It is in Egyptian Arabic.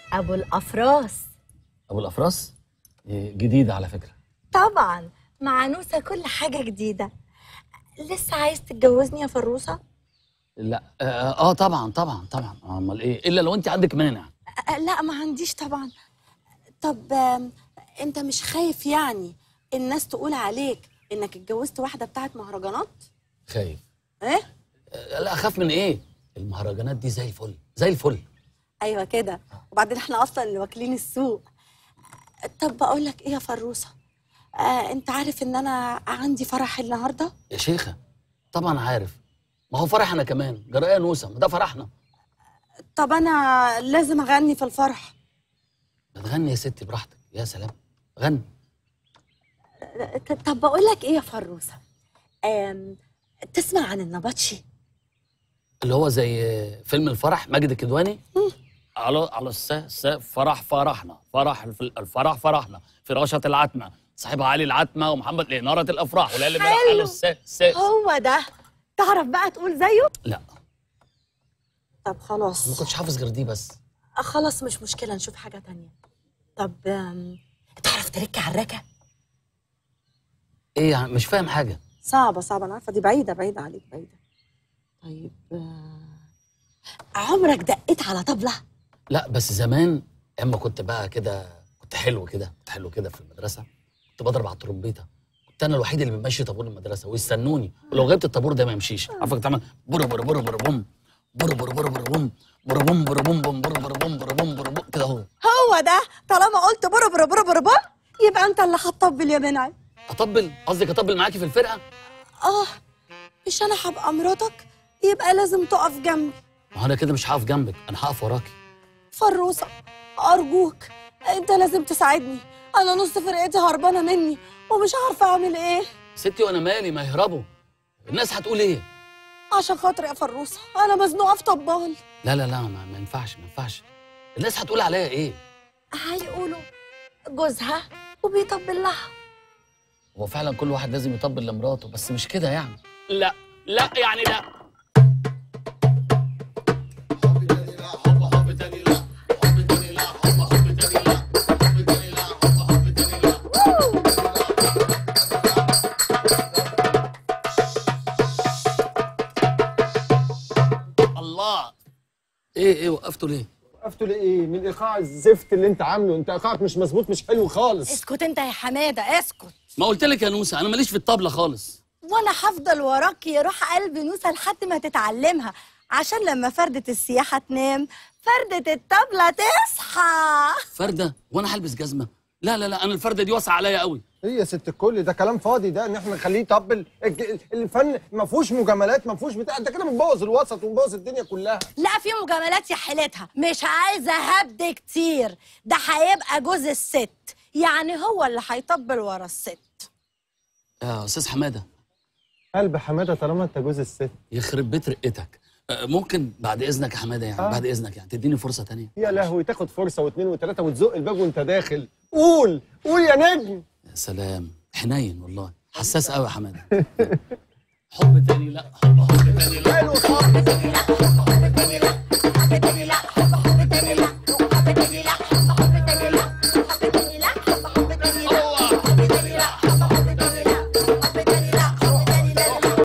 ابو الافراس ابو الافراس إيه، جديده على فكره طبعا مع نوسه كل حاجه جديده لسه عايز تتجوزني يا فروسه لا اه, آه طبعا طبعا طبعا امال ايه الا لو انت عندك مانع أه، لا ما عنديش طبعا طب آم، انت مش خايف يعني الناس تقول عليك انك اتجوزت واحده بتاعت مهرجانات خايف ايه آه لا اخاف من ايه المهرجانات دي زي الفل زي الفل ايوه كده وبعدين احنا اصلا اللي واكلين السوق طب بقول لك ايه يا فروسه آه انت عارف ان انا عندي فرح النهارده يا شيخه طبعا عارف ما هو فرح انا كمان جرايه نوسه ما ده فرحنا طب انا لازم اغني في الفرح ما تغني يا ستي براحتك يا سلام غني ط- طب بقول لك ايه يا فروسه آم، تسمع عن النبطشي اللي هو زي فيلم الفرح ماجد الكدواني على على الس س فرح فرحنا فرح الف- الفرح فرحنا فراشة العتمة صاحبها علي العتمة ومحمد لإنارة الأفراح وليالي حلو. على الس س هو ده تعرف بقى تقول زيه لا طب خلاص ما كنتش حافظ غير دي بس آه، خلاص مش مشكله نشوف حاجه تانية طب آم، تعرف ترك على الركه ايه يعني مش فاهم حاجة صعبه صعبه انا عارفه دي بعيده بعيده عليك بعيده طيب آه، عمرك دقيت على طبله لا بس زمان اما كنت بقى كده كنت حلو كده كنت حلو كده في المدرسة كنت بضرب على الترومبيطة كنت انا الوحيد اللي بمشي طابور المدرسة ويستنوني ولو غبت الطابور ده ما يمشيش عارفة كنت تعمل بر بر بر بر بوم بر بر بر بر بوم بر بوم بر بوم بوم بر بر بوم بر بوم بر بوم كده اهو هو ده طالما قلت بر بر بر بر بر يبقى انت اللي هتطبل يا منعم اطبل قصدك اطبل معاكي في الفرقة اه مش انا هبقى مراتك يبقى لازم تقف جنبي ما هو انا كده مش هقف جنبك انا هقف وراكي فروسه ارجوك انت لازم تساعدني انا نص فرقتي هربانه مني ومش عارفه اعمل ايه ستي وانا مالي ما يهربوا الناس هتقول ايه عشان خاطر يا فروسه انا مزنوقه في طبال لا لا لا ما, ما ينفعش ما ينفعش الناس هتقول عليا ايه هيقولوا جوزها وبيطبل لها هو فعلا كل واحد لازم يطبل لمراته بس مش كده يعني لا لا يعني لا الله ايه ايه وقفتوا ليه وقفتوا ليه؟ من ايقاع الزفت اللي انت عامله، انت ايقاعك مش مظبوط مش حلو خالص. اسكت انت يا حماده اسكت ما قلت لك يا نوسه انا ماليش في الطبله خالص وانا هفضل وراك يروح قلب نوسه لحد ما تتعلمها عشان لما فردة السياحة تنام فردة الطبلة تصحى فرده وانا هلبس جزمه لا لا لا انا الفرده دي واسعه عليا قوي ايه يا ست الكل ده كلام فاضي ده ان احنا نخليه يطبل الج- الفن ما فيهوش مجاملات ما فيهوش بتاع انت كده بتبوظ الوسط ومبوظ الدنيا كلها. لا في مجاملات يا حيلتها مش عايزة هبد كتير ده هيبقى جوز الست يعني هو اللي هيطبل ورا الست يا استاذ حماده قلب حماده طالما انت جوز الست. يخرب بيت رقتك آه، ممكن بعد اذنك يا حماده يعني آه. بعد اذنك يعني تديني فرصه تانية يا لهوي تاخد فرصه واثنين وثلاثه وتزق الباب وانت داخل. قول قول يا نجم. يا سلام حنين والله حساس قوي يا حماده حب تاني لا حب حب تاني لا حلو خالص.